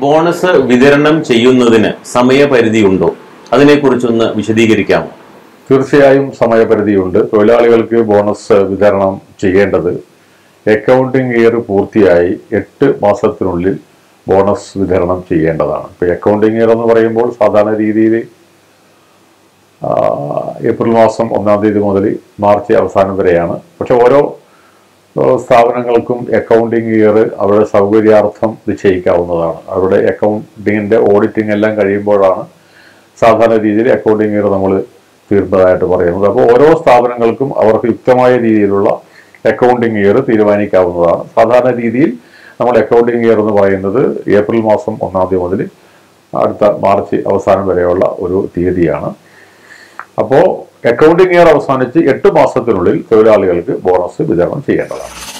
bonus വിതരണം ചെയ്യുന്നതിന് സമയപരിധിയുണ്ടോ അതിനെക്കുറിച്ചൊന്ന് വിശദീകരിക്കാമോ തീർച്ചയായും സമയപരിധിയുണ്ട് തൊഴിലാളികൾക്ക് ബോണസ് വിതരണം ചെയ്യേണ്ടത് അക്കൗണ്ടിംഗ് ഇയർ പൂർത്തിയായി എട്ട് മാസത്തിനുള്ളിൽ ബോണസ് വിതരണം ചെയ്യേണ്ടതാണ് ഇപ്പോൾ അക്കൗണ്ടിംഗ് ഇയർ എന്ന് പറയുമ്പോൾ സാധാരണ രീതിയിൽ ആ, ഏപ്രിൽ മാസം ഒന്നാം തീയതി മുതൽ മാർച്ച് അവസാനം വരെയാണ് പക്ഷെ ഓരോ ആ, സ്ഥാപനങ്ങൾക്കും അക്കൗണ്ടിംഗ് ഇയർ അവരുടെ സൗകര്യാർത്ഥം നിശ്ചയിക്കാവുന്നതാണ് അവരുടെ അക്കൗണ്ടിങ്ങിൻ്റെ ഓഡിറ്റിംഗ് എല്ലാം കഴിയുമ്പോഴാണ് സാധാരണ രീതിയിൽ അക്കൗണ്ടിംഗ് ഇയർ നമ്മൾ തീർന്നതായിട്ട് പറയുന്നത് അപ്പോൾ ഓരോ സ്ഥാപനങ്ങൾക്കും അവർക്ക് യുക്തമായ രീതിയിലുള്ള അക്കൗണ്ടിംഗ് ഇയർ തീരുമാനിക്കാവുന്നതാണ് സാധാരണ രീതിയിൽ നമ്മൾ അക്കൗണ്ടിംഗ് ഇയർ എന്ന് പറയുന്നത് ഏപ്രിൽ മാസം ഒന്നാം തീയതി മുതൽ അടുത്ത മാർച്ച് അവസാനം വരെയുള്ള ഒരു തീയതിയാണ് അപ്പോൾ അക്കൗണ്ടിംഗ് ഇയർ അവസാനിച്ച് എട്ട് മാസത്തിനുള്ളിൽ തൊഴിലാളികൾക്ക് ബോണസ് വിതരണം ചെയ്യേണ്ടതാണ്